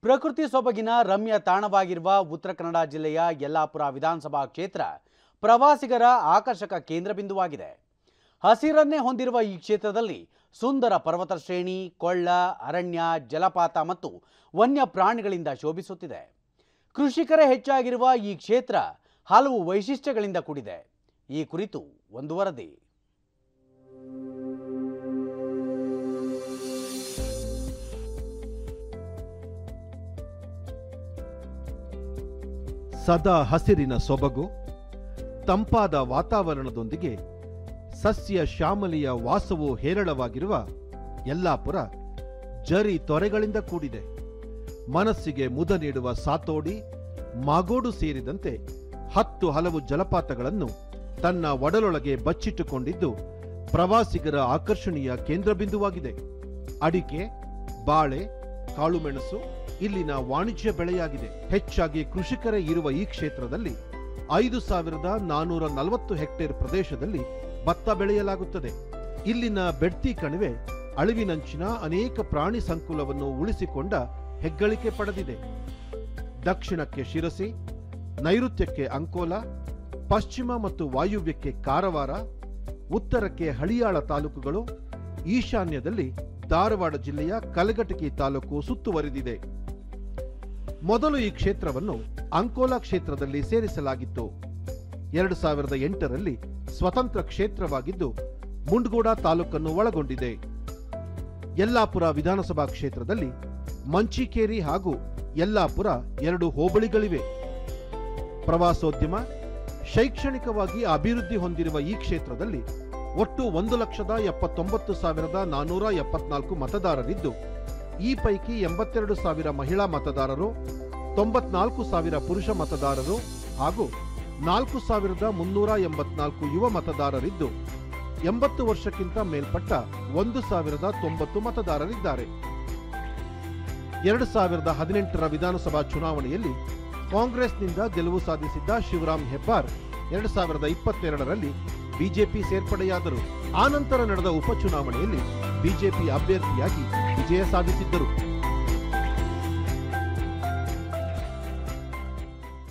ಪ್ರಕೃತಿ ಸೊಬಗಿನ ರಮ್ಯ ತಾಣವಾಗಿರುವ ಉತ್ತರ ಕನ್ನಡ ಜಿಲ್ಲೆಯ ಯಲ್ಲಾಪುರ ವಿಧಾನಸಭಾ ಕ್ಷೇತ್ರ ಪ್ರವಾಸಿಗರ ಆಕರ್ಷಕ ಕೇಂದ್ರ ಬಿಂದುವಾಗಿದೆ ಹಸಿರನ್ನೇ ಹೊಂದಿರುವ ಈ ಕ್ಷೇತ್ರದಲ್ಲಿ ಸುಂದರ ಪರ್ವತ ಶ್ರೇಣಿ ಕೊಳ್ಳ ಅರಣ್ಯ ಜಲಪಾತ ಮತ್ತು ವನ್ಯ ಪ್ರಾಣಿಗಳಿಂದ ಶೋಭಿಸುತ್ತಿದೆ ಕೃಷಿಕರೇ ಹೆಚ್ಚಾಗಿರುವ ಈ ಕ್ಷೇತ್ರ ಹಲವು ವೈಶಿಷ್ಟ್ಯಗಳಿಂದ ಕೂಡಿದೆ ಈ ಕುರಿತು ಒಂದು ವರದಿ ಸದಾ ಹಸಿರಿನ ಸೊಬಗು ತಂಪಾದ ವಾತಾವರಣದೊಂದಿಗೆ ಸಸ್ಯ ಶ್ಯಾಮಲಿಯ ವಾಸವು ಹೇರಳವಾಗಿರುವ ಯಲ್ಲಾಪುರ ಜರಿ ತೊರೆಗಳಿಂದ ಕೂಡಿದೆ ಮನಸ್ಸಿಗೆ ಮುದ ನೀಡುವ ಸಾತೋಡಿ ಮಾಗೋಡು ಸೇರಿದಂತೆ ಹತ್ತು ಹಲವು ಜಲಪಾತಗಳನ್ನು ತನ್ನ ಒಡಲೊಳಗೆ ಬಚ್ಚಿಟ್ಟುಕೊಂಡಿದ್ದು ಪ್ರವಾಸಿಗರ ಆಕರ್ಷಣೀಯ ಕೇಂದ್ರ ಬಿಂದುವಾಗಿದೆ ಅಡಿಕೆ ಬಾಳೆ ಕಾಳುಮೆಣಸು ಇಲ್ಲಿನ ವಾಣಿಜ್ಯ ಬೆಳೆಯಾಗಿದೆ ಹೆಚ್ಚಾಗಿ ಕೃಷಿಕರೇ ಇರುವ ಈ ಕ್ಷೇತ್ರದಲ್ಲಿ ಐದು ಸಾವಿರದ ನಾನೂರ ನಲವತ್ತು ಹೆಕ್ಟೇರ್ ಪ್ರದೇಶದಲ್ಲಿ ಭತ್ತ ಬೆಳೆಯಲಾಗುತ್ತದೆ ಇಲ್ಲಿನ ಬೆಡ್ತಿ ಕಣಿವೆ ಅಳಿವಿನಂಚಿನ ಅನೇಕ ಪ್ರಾಣಿ ಸಂಕುಲವನ್ನು ಉಳಿಸಿಕೊಂಡ ಹೆಗ್ಗಳಿಕೆ ಪಡೆದಿದೆ ದಕ್ಷಿಣಕ್ಕೆ ಶಿರಸಿ ನೈಋತ್ಯಕ್ಕೆ ಅಂಕೋಲ ಪಶ್ಚಿಮ ಮತ್ತು ವಾಯುವ್ಯಕ್ಕೆ ಕಾರವಾರ ಉತ್ತರಕ್ಕೆ ಹಳಿಯಾಳ ತಾಲೂಕುಗಳು ಈಶಾನ್ಯದಲ್ಲಿ ಧಾರವಾಡ ಜಿಲ್ಲೆಯ ಕಲಘಟಕಿ ತಾಲೂಕು ಸುತ್ತುವರಿದಿದೆ ಮೊದಲು ಈ ಕ್ಷೇತ್ರವನ್ನು ಅಂಕೋಲಾ ಕ್ಷೇತ್ರದಲ್ಲಿ ಸೇರಿಸಲಾಗಿತ್ತು ಎರಡು ಸಾವಿರದ ಎಂಟರಲ್ಲಿ ಸ್ವತಂತ್ರ ಕ್ಷೇತ್ರವಾಗಿದ್ದು ಮುಂಡಗೋಡ ತಾಲೂಕನ್ನು ಒಳಗೊಂಡಿದೆ ಯಲ್ಲಾಪುರ ವಿಧಾನಸಭಾ ಕ್ಷೇತ್ರದಲ್ಲಿ ಮಂಚಿಕೇರಿ ಹಾಗೂ ಯಲ್ಲಾಪುರ ಎರಡು ಹೋಬಳಿಗಳಿವೆ ಪ್ರವಾಸೋದ್ಯಮ ಶೈಕ್ಷಣಿಕವಾಗಿ ಅಭಿವೃದ್ಧಿ ಹೊಂದಿರುವ ಈ ಕ್ಷೇತ್ರದಲ್ಲಿ ಒಟ್ಟು ಒಂದು ಲಕ್ಷದ ಎಪ್ಪತ್ತೊಂಬತ್ತು ಸಾವಿರದ ನಾನೂರ ಎಪ್ಪತ್ನಾಲ್ಕು ಮತದಾರರಿದ್ದು ಈ ಪೈಕಿ ಎಂಬತ್ತೆರಡು ಸಾವಿರ ಮಹಿಳಾ ಮತದಾರರು ತೊಂಬತ್ನಾಲ್ಕು ಸಾವಿರ ಪುರುಷ ಮತದಾರರು ಹಾಗೂ ನಾಲ್ಕು ಸಾವಿರದ ಮುನ್ನೂರ ಎಂಬತ್ನಾಲ್ಕು ಯುವ ಮತದಾರರಿದ್ದು ಎಂಬತ್ತು ವರ್ಷಕ್ಕಿಂತ ಮೇಲ್ಪಟ್ಟ ಒಂದು ಸಾವಿರದ ತೊಂಬತ್ತು ಮತದಾರರಿದ್ದಾರೆ ಎರಡು ಸಾವಿರದ ಹದಿನೆಂಟರ ವಿಧಾನಸಭಾ ಚುನಾವಣೆಯಲ್ಲಿ ಕಾಂಗ್ರೆಸ್ನಿಂದ ಗೆಲುವು ಸಾಧಿಸಿದ್ದ ಶಿವರಾಮ್ ಹೆಬ್ಬಾರ್ ಎರಡು ಸಾವಿರದ ಇಪ್ಪತ್ತೆರಡರಲ್ಲಿ ಬಿಜೆಪಿ ಸೇರ್ಪಡೆಯಾದರು ಆನಂತರ ನಡೆದ ಉಪಚುನಾವಣೆಯಲ್ಲಿ ಬಿಜೆಪಿ ಅಭ್ಯರ್ಥಿಯಾಗಿ ವಿಜಯ ಸಾಧಿಸಿದ್ದರು